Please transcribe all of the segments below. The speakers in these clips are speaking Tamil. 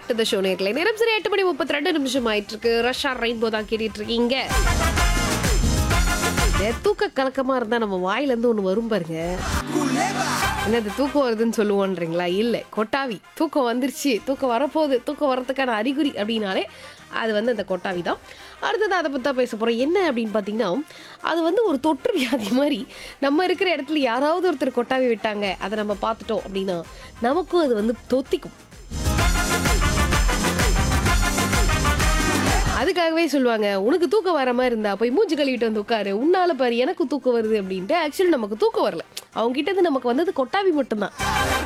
பேக் டு த ஷோ நேர்களை நேரம் சரி எட்டு மணி முப்பத்தி ரெண்டு நிமிஷம் ஆயிட்டு இருக்கு ரஷ்யா ரெயின்போ தான் கேட்டுட்டு இருக்கீங்க இந்த தூக்க கலக்கமா இருந்தா நம்ம வாயில இருந்து ஒண்ணு வரும் பாருங்க என்னது தூக்கம் வருதுன்னு சொல்லுவோன்றீங்களா இல்லை கொட்டாவி தூக்கம் வந்துருச்சு தூக்கம் வரப்போகுது தூக்கம் வரதுக்கான அறிகுறி அப்படின்னாலே அது வந்து அந்த கொட்டாவி தான் அடுத்தது அதை பற்றி தான் பேச போகிறோம் என்ன அப்படின்னு பார்த்தீங்கன்னா அது வந்து ஒரு தொற்று வியாதி மாதிரி நம்ம இருக்கிற இடத்துல யாராவது ஒருத்தர் கொட்டாவி விட்டாங்க அதை நம்ம பார்த்துட்டோம் அப்படின்னா நமக்கும் அது வந்து தொத்திக்கும் அதுக்காகவே சொல்லுவாங்க உனக்கு தூக்கம் வர மாதிரி இருந்தா போய் மூஞ்சி கழுவிட்டு வந்து உட்காரு உன்னால பாரு எனக்கு தூக்கம் வருது அப்படின்ட்டு ஆக்சுவலி நமக்கு தூக்கம் வரல அவங்க கிட்ட இருந்து நமக்கு வந்தது கொட்டாவி மட்டும்தான்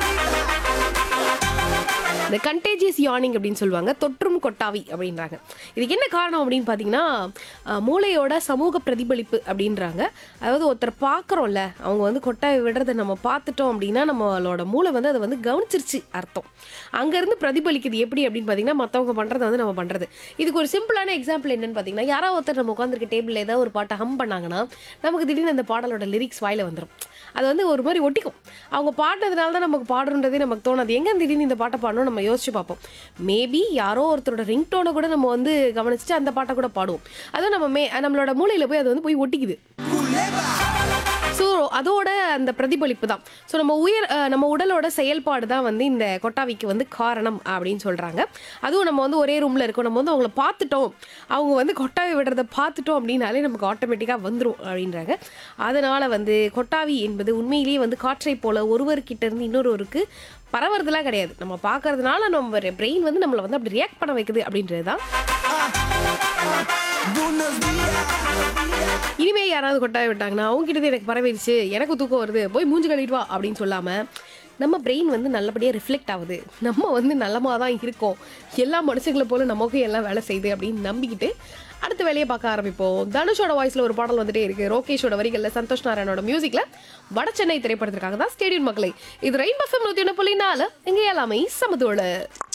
இந்த கண்டேஜியஸ் யானிங் அப்படின்னு சொல்லுவாங்க தொற்றும் கொட்டாவி அப்படின்றாங்க இதுக்கு என்ன காரணம் அப்படின்னு பார்த்தீங்கன்னா அஹ், மூளையோட சமூக பிரதிபலிப்பு அப்படின்றாங்க அதாவது ஒருத்தர் பார்க்குறோம்ல அவங்க வந்து கொட்டாவி விடுறதை நம்ம பார்த்துட்டோம் அப்படின்னா நம்மளோட மூளை வந்து அதை வந்து கவனிச்சிருச்சு அர்த்தம் அங்கேருந்து பிரதிபலிக்குது எப்படி அப்படின்னு பார்த்தீங்கன்னா மற்றவங்க பண்ணுறதை வந்து நம்ம பண்ணுறது இதுக்கு ஒரு சிம்பிளான எக்ஸாம்பிள் என்னன்னு பார்த்தீங்கன்னா யாராவது ஒருத்தர் நம்ம உட்காந்துருக்க டேபிளில் ஏதாவது ஒரு பாட்டை ஹம் பண்ணாங்கன்னா நமக்கு திடீர்னு அந்த பாடலோட லிரிக்ஸ் வாயில வந்துடும் அது வந்து ஒரு மாதிரி ஒட்டிக்கும் அவங்க பாடினதுனால தான் நமக்கு பாடுன்றதே நமக்கு தோணாது எங்க திடீர்னு இந்த பாட்டை பாடணும் நம்ம யோசிச்சு பார்ப்போம் மேபி யாரோ ஒருத்தரோட ரிங்டோனை கூட நம்ம வந்து கவனிச்சுட்டு அந்த பாட்டை கூட பாடுவோம் அதுவும் நம்ம மே நம்மளோட மூளையில போய் அது வந்து போய் ஒட்டிக்குது ஸோ அதோட அந்த பிரதிபலிப்பு தான் ஸோ நம்ம உயர் அஹ், நம்ம உடலோட செயல்பாடு தான் வந்து இந்த கொட்டாவிக்கு வந்து காரணம் அப்படின்னு சொல்கிறாங்க அதுவும் நம்ம வந்து ஒரே ரூமில் இருக்கோம் நம்ம வந்து அவங்கள பார்த்துட்டோம் அவங்க வந்து கொட்டாவி விடுறத பார்த்துட்டோம் அப்படின்னாலே நமக்கு ஆட்டோமேட்டிக்காக வந்துடும் அப்படின்றாங்க அதனால் வந்து கொட்டாவி என்பது உண்மையிலேயே வந்து காற்றை போல ஒருவர்கிட்ட இருந்து இன்னொருவருக்கு பரவறதுலாம் கிடையாது நம்ம பார்க்கறதுனால நம்ம பிரெயின் வந்து நம்மளை வந்து அப்படி ரியாக்ட் பண்ண வைக்குது அப்படின்றது தான் இனிமே யாராவது கொட்டாய விட்டாங்கன்னா அவங்க கிட்ட இருந்து எனக்கு பரவிடுச்சு எனக்கு தூக்கம் வருது போய் மூஞ்சி கழுவிட்டு வா அப்படின்னு சொல்லாம நம்ம பிரெயின் வந்து நல்லபடியாக ரிஃப்ளெக்ட் ஆகுது நம்ம வந்து நல்லமாக தான் இருக்கோம் எல்லா மனுஷங்களை போல நமக்கும் எல்லாம் வேலை செய்யுது அப்படின்னு நம்பிக்கிட்டு அடுத்த வேலையை பார்க்க ஆரம்பிப்போம் தனுஷோட வாய்ஸ்ல ஒரு பாடல் வந்துட்டே இருக்கு ரோகேஷோட வரிகளில் சந்தோஷ் நாராயணோட மியூசிக்ல வட சென்னை திரைப்படத்திற்காக தான் ஸ்டேடியம் மக்களை இது ரெயின் பஃபம் நூற்றி ஒன்று புள்ளி நாலு எங்கே எல்லாமே சமதோட